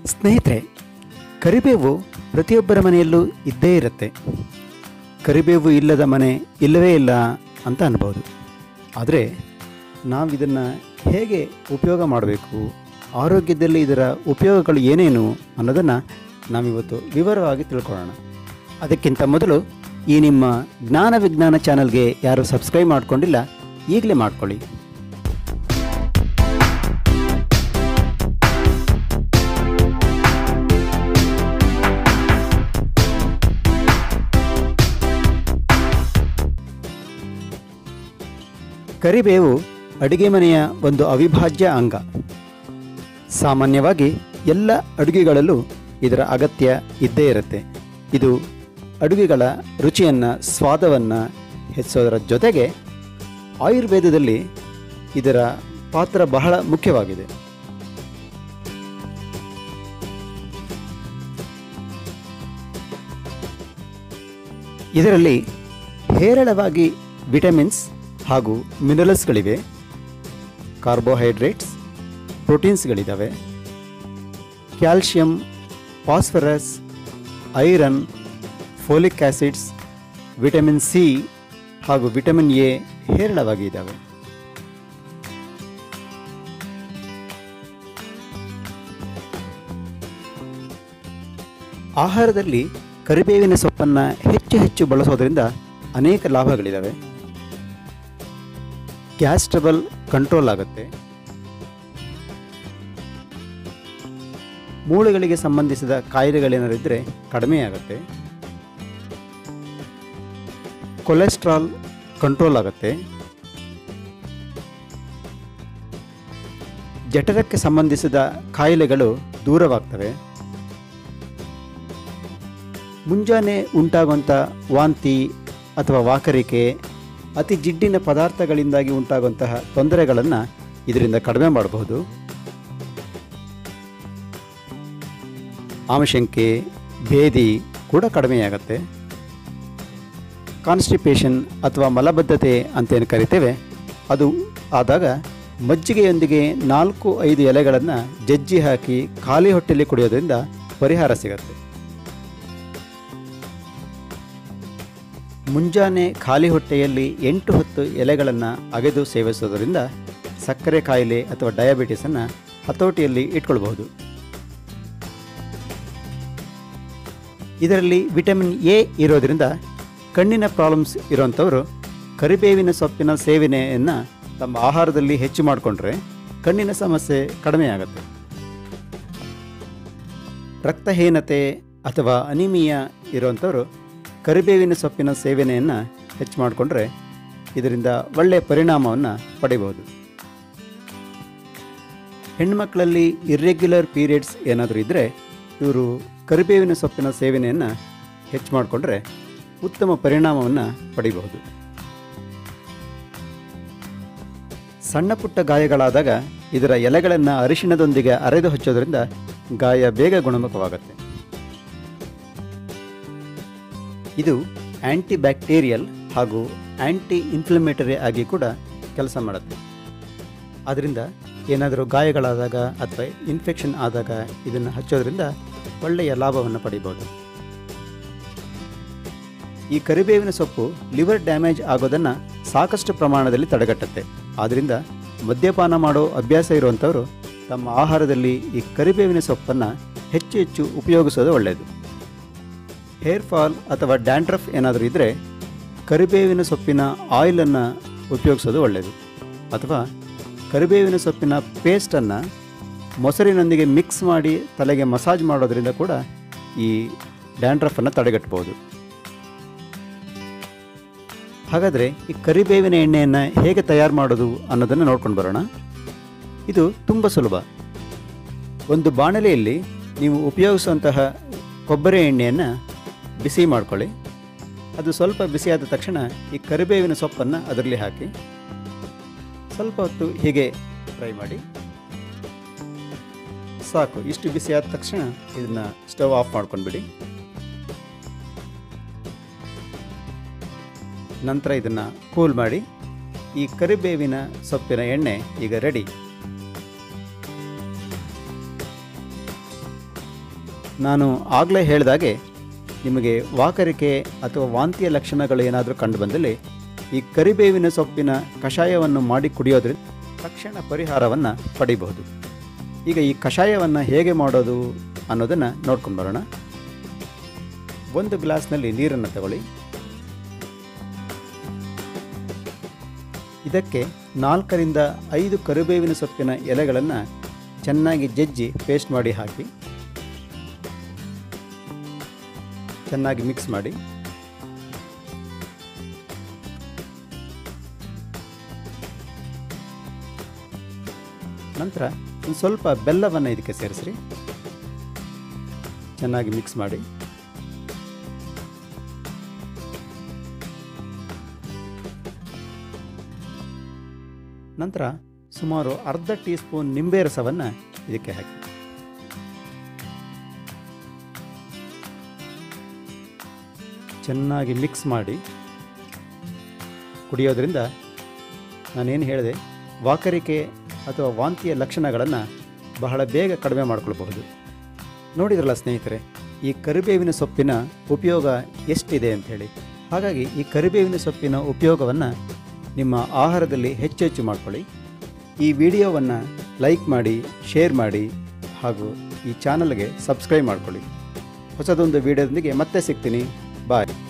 ಸ್ನೇಹಿತರೆ ಕರಿಬೇವು ಪ್ರತಿಯೊಬ್ಬರ ಮನೆಯಲ್ಲೂ ಇದ್ದೇ ಇರುತ್ತೆ ಕರಿಬೇವು ಇಲ್ಲದ ಮನೆ ಇಲ್ಲವೇ ಇಲ್ಲ ಅಂತ ಅನ್ಬೋದು ಆದರೆ ನಾವು ಇದನ್ನು ಹೇಗೆ ಉಪಯೋಗ ಮಾಡಬೇಕು ಆರೋಗ್ಯದಲ್ಲಿ ಇದರ ಉಪಯೋಗಗಳು ಏನೇನು ಅನ್ನೋದನ್ನು ನಾವಿವತ್ತು ವಿವರವಾಗಿ ತಿಳ್ಕೊಳ್ಳೋಣ ಅದಕ್ಕಿಂತ ಮೊದಲು ಈ ನಿಮ್ಮ ಜ್ಞಾನ ವಿಜ್ಞಾನ ಚಾನಲ್ಗೆ ಯಾರು ಸಬ್ಸ್ಕ್ರೈಬ್ ಮಾಡ್ಕೊಂಡಿಲ್ಲ ಈಗಲೇ ಮಾಡ್ಕೊಳ್ಳಿ ಕರಿಬೇವು ಅಡುಗೆ ಮನೆಯ ಒಂದು ಅವಿಭಾಜ್ಯ ಅಂಗ ಸಾಮಾನ್ಯವಾಗಿ ಎಲ್ಲ ಅಡುಗೆಗಳಲ್ಲೂ ಇದರ ಅಗತ್ಯ ಇದ್ದೇ ಇರುತ್ತೆ ಇದು ಅಡುಗೆಗಳ ರುಚಿಯನ್ನು ಸ್ವಾದವನ್ನು ಹೆಚ್ಚಿಸೋದರ ಜೊತೆಗೆ ಆಯುರ್ವೇದದಲ್ಲಿ ಇದರ ಪಾತ್ರ ಬಹಳ ಮುಖ್ಯವಾಗಿದೆ ಇದರಲ್ಲಿ ಹೇರಳವಾಗಿ ವಿಟಮಿನ್ಸ್ ಹಾಗೂ ಮಿನರಲ್ಸ್ಗಳಿವೆ ಕಾರ್ಬೋಹೈಡ್ರೇಟ್ಸ್ ಪ್ರೋಟೀನ್ಸ್ಗಳಿದ್ದಾವೆ calcium phosphorus iron folic acids vitamin C ಹಾಗೂ ವಿಟಮಿನ್ ಎ ಹೇರಳವಾಗಿ ಇದ್ದಾವೆ ಆಹಾರದಲ್ಲಿ ಕರಿಬೇವಿನ ಸೊಪ್ಪನ್ನು ಹೆಚ್ಚು ಹೆಚ್ಚು ಬಳಸೋದ್ರಿಂದ ಅನೇಕ ಲಾಭಗಳಿದ್ದಾವೆ ಗ್ಯಾಸ್ ಟ್ರಬಲ್ ಕಂಟ್ರೋಲ್ ಆಗುತ್ತೆ ಮೂಳೆಗಳಿಗೆ ಸಂಬಂಧಿಸಿದ ಕಾಯಿಲೆಗಳೇನಾದ್ರು ಇದ್ದರೆ ಕಡಿಮೆ ಆಗುತ್ತೆ ಕೊಲೆಸ್ಟ್ರಾಲ್ ಕಂಟ್ರೋಲ್ ಆಗುತ್ತೆ ಜಠರಕ್ಕೆ ಸಂಬಂಧಿಸಿದ ಕಾಯಿಲೆಗಳು ದೂರವಾಗ್ತವೆ ಮುಂಜಾನೆ ಉಂಟಾಗುವಂಥ ವಾಂತಿ ಅಥವಾ ವಾಕರಿಕೆ ಅತಿ ಜಿಡ್ಡಿನ ಪದಾರ್ಥಗಳಿಂದಾಗಿ ಉಂಟಾಗುವಂತಹ ತೊಂದರೆಗಳನ್ನು ಇದರಿಂದ ಕಡಿಮೆ ಮಾಡಬಹುದು ಆಮಶಂಕೆ ಭೇದಿ ಕೂಡ ಕಡಿಮೆಯಾಗತ್ತೆ ಕಾನ್ಸ್ಟಿಪೇಷನ್ ಅಥವಾ ಮಲಬದ್ಧತೆ ಅಂತೇನು ಕರಿತೇವೆ ಅದು ಆದಾಗ ಮಜ್ಜಿಗೆಯೊಂದಿಗೆ ನಾಲ್ಕು ಐದು ಎಲೆಗಳನ್ನು ಜಜ್ಜಿ ಹಾಕಿ ಖಾಲಿ ಹೊಟ್ಟೆಯಲ್ಲಿ ಕುಡಿಯೋದ್ರಿಂದ ಪರಿಹಾರ ಸಿಗತ್ತೆ ಮುಂಜಾನೆ ಖಾಲಿ ಹೊಟ್ಟೆಯಲ್ಲಿ ಎಂಟು ಹತ್ತು ಎಲೆಗಳನ್ನು ಅಗೆದು ಸೇವಿಸೋದರಿಂದ ಸಕ್ಕರೆ ಕಾಯಿಲೆ ಅಥವಾ ಡಯಾಬಿಟಿಸನ್ನು ಹತೋಟಿಯಲ್ಲಿ ಇಟ್ಕೊಳ್ಬಹುದು ಇದರಲ್ಲಿ ವಿಟಮಿನ್ ಎ ಇರೋದರಿಂದ ಕಣ್ಣಿನ ಪ್ರಾಬ್ಲಮ್ಸ್ ಇರೋಂಥವರು ಕರಿಬೇವಿನ ಸೊಪ್ಪಿನ ಸೇವನೆಯನ್ನು ತಮ್ಮ ಆಹಾರದಲ್ಲಿ ಹೆಚ್ಚು ಮಾಡಿಕೊಂಡ್ರೆ ಕಣ್ಣಿನ ಸಮಸ್ಯೆ ಕಡಿಮೆ ಆಗುತ್ತೆ ರಕ್ತಹೀನತೆ ಅಥವಾ ಅನಿಮಿಯಾ ಇರೋಂಥವರು ಕರಿಬೇವಿನ ಸೊಪ್ಪಿನ ಸೇವನೆಯನ್ನು ಹೆಚ್ಚು ಮಾಡಿಕೊಂಡ್ರೆ ಇದರಿಂದ ಒಳ್ಳೆಯ ಪರಿಣಾಮವನ್ನು ಪಡಿಬೋದು ಹೆಣ್ಮಕ್ಳಲ್ಲಿ ಇರ್ರೆಗ್ಯುಲರ್ ಪೀರಿಯಡ್ಸ್ ಏನಾದರೂ ಇದ್ದರೆ ಇವರು ಕರಿಬೇವಿನ ಸೊಪ್ಪಿನ ಸೇವನೆಯನ್ನು ಹೆಚ್ಚು ಮಾಡಿಕೊಂಡ್ರೆ ಉತ್ತಮ ಪರಿಣಾಮವನ್ನು ಪಡಿಬಹುದು ಸಣ್ಣ ಪುಟ್ಟ ಗಾಯಗಳಾದಾಗ ಇದರ ಎಲೆಗಳನ್ನು ಅರಿಶಿಣದೊಂದಿಗೆ ಅರೆದು ಹಚ್ಚೋದ್ರಿಂದ ಗಾಯ ಬೇಗ ಗುಣಮುಖವಾಗುತ್ತೆ ಇದು ಆ್ಯಂಟಿ ಬ್ಯಾಕ್ಟೀರಿಯಲ್ ಹಾಗೂ ಆ್ಯಂಟಿ ಇನ್ಫ್ಲಮೇಟರಿ ಆಗಿ ಕೂಡ ಕೆಲಸ ಮಾಡುತ್ತೆ ಆದ್ದರಿಂದ ಏನಾದರೂ ಗಾಯಗಳಾದಾಗ ಅಥವಾ ಇನ್ಫೆಕ್ಷನ್ ಆದಾಗ ಇದನ್ನು ಹಚ್ಚೋದ್ರಿಂದ ಒಳ್ಳೆಯ ಲಾಭವನ್ನು ಪಡಿಬೋದು ಈ ಕರಿಬೇವಿನ ಸೊಪ್ಪು ಲಿವರ್ ಡ್ಯಾಮೇಜ್ ಆಗೋದನ್ನು ಸಾಕಷ್ಟು ಪ್ರಮಾಣದಲ್ಲಿ ತಡೆಗಟ್ಟುತ್ತೆ ಆದ್ದರಿಂದ ಮದ್ಯಪಾನ ಮಾಡೋ ಅಭ್ಯಾಸ ಇರುವಂಥವರು ತಮ್ಮ ಆಹಾರದಲ್ಲಿ ಈ ಕರಿಬೇವಿನ ಸೊಪ್ಪನ್ನು ಹೆಚ್ಚು ಹೆಚ್ಚು ಉಪಯೋಗಿಸೋದು ಒಳ್ಳೆಯದು ಹೇರ್ ಫಾಲ್ ಅಥವಾ ಡ್ಯಾಂಡ್ರಫ್ ಏನಾದರೂ ಇದ್ದರೆ ಕರಿಬೇವಿನ ಸೊಪ್ಪಿನ ಆಯಿಲನ್ನು ಉಪಯೋಗಿಸೋದು ಒಳ್ಳೆಯದು ಅಥವಾ ಕರಿಬೇವಿನ ಸೊಪ್ಪಿನ ಪೇಸ್ಟನ್ನು ಮೊಸರಿನೊಂದಿಗೆ ಮಿಕ್ಸ್ ಮಾಡಿ ತಲೆಗೆ ಮಸಾಜ್ ಮಾಡೋದ್ರಿಂದ ಕೂಡ ಈ ಡ್ಯಾಂಡ್ರಫನ್ನು ತಡೆಗಟ್ಟಬಹುದು ಹಾಗಾದರೆ ಈ ಕರಿಬೇವಿನ ಎಣ್ಣೆಯನ್ನು ಹೇಗೆ ತಯಾರು ಮಾಡೋದು ಅನ್ನೋದನ್ನು ನೋಡ್ಕೊಂಡು ಬರೋಣ ಇದು ತುಂಬ ಸುಲಭ ಒಂದು ಬಾಣಲೆಯಲ್ಲಿ ನೀವು ಉಪಯೋಗಿಸುವಂತಹ ಕೊಬ್ಬರಿ ಎಣ್ಣೆಯನ್ನು ಬಿಸಿ ಮಾಡ್ಕೊಳ್ಳಿ ಅದು ಸ್ವಲ್ಪ ಬಿಸಿಯಾದ ತಕ್ಷಣ ಈ ಕರಿಬೇವಿನ ಸೊಪ್ಪನ್ನು ಅದರಲ್ಲಿ ಹಾಕಿ ಸ್ವಲ್ಪ ಹೊತ್ತು ಹೀಗೆ ಫ್ರೈ ಮಾಡಿ ಸಾಕು ಇಷ್ಟು ಬಿಸಿ ಆದ ತಕ್ಷಣ ಇದನ್ನು ಸ್ಟವ್ ಆಫ್ ಮಾಡ್ಕೊಂಡ್ಬಿಡಿ ನಂತರ ಇದನ್ನು ಕೂಲ್ ಮಾಡಿ ಈ ಕರಿಬೇವಿನ ಸೊಪ್ಪಿನ ಎಣ್ಣೆ ಈಗ ರೆಡಿ ನಾನು ಆಗಲೇ ಹೇಳಿದಾಗೆ ನಿಮಗೆ ವಾಕರಿಕೆ ಅಥವಾ ವಾಂತಿಯ ಲಕ್ಷಣಗಳು ಏನಾದರೂ ಕಂಡುಬಂದಲ್ಲಿ ಈ ಕರಿಬೇವಿನ ಸೊಪ್ಪಿನ ಕಷಾಯವನ್ನು ಮಾಡಿ ಕುಡಿಯೋದ್ರಿಂದ ತಕ್ಷಣ ಪರಿಹಾರವನ್ನು ಪಡಿಬಹುದು ಈಗ ಈ ಕಷಾಯವನ್ನು ಹೇಗೆ ಮಾಡೋದು ಅನ್ನೋದನ್ನು ನೋಡ್ಕೊಂಡು ಬರೋಣ ಒಂದು ಗ್ಲಾಸ್ನಲ್ಲಿ ನೀರನ್ನು ತಗೊಳ್ಳಿ ಇದಕ್ಕೆ ನಾಲ್ಕರಿಂದ ಐದು ಕರಿಬೇವಿನ ಸೊಪ್ಪಿನ ಎಲೆಗಳನ್ನು ಚೆನ್ನಾಗಿ ಜಜ್ಜಿ ಪೇಸ್ಟ್ ಮಾಡಿ ಹಾಕಿ ಚೆನ್ನಾಗಿ ಮಿಕ್ಸ್ ಮಾಡಿ ನಂತರ ಒಂದು ಸ್ವಲ್ಪ ಬೆಲ್ಲವನ್ನು ಇದಕ್ಕೆ ಸೇರಿಸ್ರಿ ಚೆನ್ನಾಗಿ ಮಿಕ್ಸ್ ಮಾಡಿ ನಂತರ ಸುಮಾರು ಅರ್ಧ ಟೀ ಸ್ಪೂನ್ ನಿಂಬೆ ರಸವನ್ನು ಇದಕ್ಕೆ ಹಾಕಿ ಚೆನ್ನಾಗಿ ಮಿಕ್ಸ್ ಮಾಡಿ ಕುಡಿಯೋದ್ರಿಂದ ನಾನೇನು ಹೇಳಿದೆ ವಾಕರಿಕೆ ಅಥವಾ ವಾಂತಿಯ ಲಕ್ಷಣಗಳನ್ನು ಬಹಳ ಬೇಗ ಕಡಿಮೆ ಮಾಡಿಕೊಳ್ಬಹುದು ನೋಡಿದ್ರಲ್ಲ ಸ್ನೇಹಿತರೆ ಈ ಕರಿಬೇವಿನ ಸೊಪ್ಪಿನ ಉಪಯೋಗ ಎಷ್ಟಿದೆ ಅಂಥೇಳಿ ಹಾಗಾಗಿ ಈ ಕರಿಬೇವಿನ ಸೊಪ್ಪಿನ ಉಪಯೋಗವನ್ನು ನಿಮ್ಮ ಆಹಾರದಲ್ಲಿ ಹೆಚ್ಚು ಹೆಚ್ಚು ಮಾಡ್ಕೊಳ್ಳಿ ಈ ವಿಡಿಯೋವನ್ನು ಲೈಕ್ ಮಾಡಿ ಶೇರ್ ಮಾಡಿ ಹಾಗೂ ಈ ಚಾನಲ್ಗೆ ಸಬ್ಸ್ಕ್ರೈಬ್ ಮಾಡ್ಕೊಳ್ಳಿ ಹೊಸದೊಂದು ವಿಡಿಯೋದೊಂದಿಗೆ ಮತ್ತೆ ಸಿಗ್ತೀನಿ ಬಾಯ್